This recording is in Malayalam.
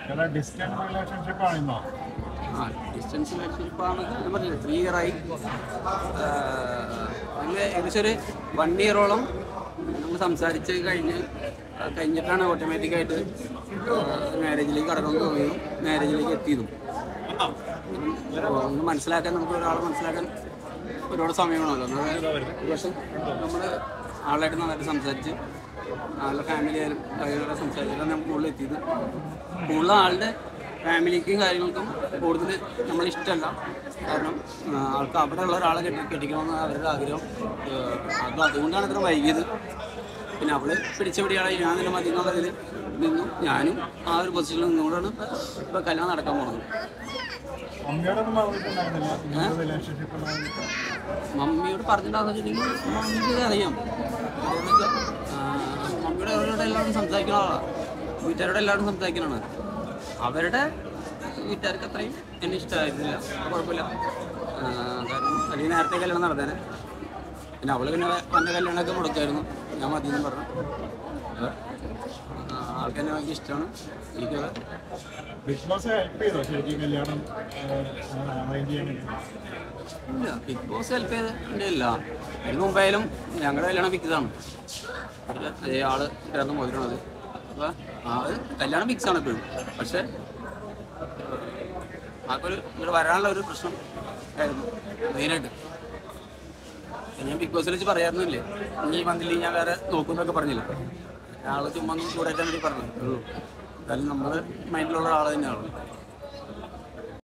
ചില ഡിസ്റ്റൻസ് റിലേഷൻഷിപ്പ് ആണെന്നോ ആ ഡിസ്റ്റൻസ് റിലേഷൻഷിപ്പാണ് ഞാൻ പറഞ്ഞില്ല ത്രീ ഇയറായി ഞങ്ങൾ ഏകദേശം ഒരു വൺ ഇയറോളം നമ്മൾ സംസാരിച്ച് കഴിഞ്ഞ് ആ, കഴിഞ്ഞിട്ടാണ് ഓട്ടോമാറ്റിക്കായിട്ട് മാരേജിലേക്ക് കടന്നു പോയതും മാരേജിലേക്ക് എത്തിയതും ഒന്ന് മനസ്സിലാക്കാൻ നമുക്ക് ഒരാളെ മനസ്സിലാക്കാൻ ഒരുപാട് സമയമാണല്ലോ എന്നാൽ ഒരു വർഷം നമ്മൾ ആളായിട്ട് നന്നായിട്ട് സംസാരിച്ച് ആളുടെ ഫാമിലി ആയാലും കാര്യങ്ങളൊക്കെ സംസാരിച്ചിട്ടാണ് നമുക്ക് കൂടുതൽ എത്തിയത് കൂടുതൽ ആളുടെ ഫാമിലിക്കും കാര്യങ്ങൾക്കും കൂടുതൽ നമ്മൾ ഇഷ്ടമല്ല കാരണം ആ, ആൾക്ക് അവിടെ ഉള്ള ഒരാളെ കെട്ടി കെട്ടിക്കണമെന്ന് അവരുടെ ആഗ്രഹം അപ്പോൾ അതുകൊണ്ടാണ് ഇത്ര വൈകിയത് പിന്നെ അവള് പിടിച്ച പിടിയാളെ ഞാൻ തന്നെ മതി എന്നുള്ളതിൽ നിന്നു ഞാനും ആ ഒരു പൊസിഷനിൽ നിന്നുകൊണ്ടാണ് ഇപ്പോൾ കല്യാണം നടക്കാൻ പോകുന്നത് അമ്മയോടൊന്നും പറഞ്ഞിട്ടുണ്ടായിരുന്നില്ല ഇങ്ങനത്തെ റിലേഷൻഷിപ്പ് മമ്മിയോട് പറഞ്ഞിട്ടാന്ന് വെച്ചിട്ടുണ്ടെങ്കിൽ മമ്മിക്ക് അറിയാം അതെന്ന് വെച്ചാൽ, ആ, മമ്മിയുടെ അവരോട് എല്ലാവരും സംസാരിക്കുന്ന ആളാണ് വീട്ടുകാരോട് എല്ലാവരും സംസാരിക്കുന്നതാണ് അവരുടെ വീട്ടുകാർക്ക് അത്രയും എന്നെ ഇഷ്ടമായിരുന്നില്ല കുഴപ്പമില്ല ആ, കാരണം അല്ലെങ്കിൽ നേരത്തെ കല്യാണം നടന്നേനെ പിന്നെ അവള് പിന്നെ എൻ്റെ കല്യാണമൊക്കെ മുടക്കായിരുന്നു ഞാൻ മതി എന്ന് പറഞ്ഞു ആ, ആൾക്ക് എന്നെ ഭയങ്കര ഇഷ്ടമാണ് എനിക്കത് ബിഗ് ബോസ് ഹെൽപ്പ് ചെയ്തോ ശരിക്കും കല്യാണം അറേഞ്ച് ചെയ്യാൻ വേണ്ടി? ഇല്ല ബിഗ് ബോസ് ഹെൽപ്പ് ചെയ്തിട്ടുണ്ട് ഇല്ല അതിന് മുമ്പായാലും ഞങ്ങളുടെ കല്യാണം ഫിക്സാണ് അതേ ആള് ചേർന്ന് മോതിരണത് അപ്പൊ ആള് കല്യാണം ഫിക്സ് ആണ് എപ്പോഴും പക്ഷെ ആൾക്കൊരു ഇവിടെ വരാനുള്ള ഒരു പ്രശ്നം ആയിരുന്നു മെയിനായിട്ട് ഞാൻ ബിഗ് ബോസിൽ വെച്ച് പറയാറുന്നില്ലേ ഈ മന്തിൽ ഞാൻ വേറെ നോക്കുന്നൊക്കെ പറഞ്ഞില്ല ആള് ചുമ്മാ ഒന്ന് ചൂടാറ്റാൻ വേണ്ടി പറഞ്ഞു ഉള്ളൂ എന്തായാലും നമ്മുടെ മൈൻഡിലുള്ള ആൾ തന്നെയാണ്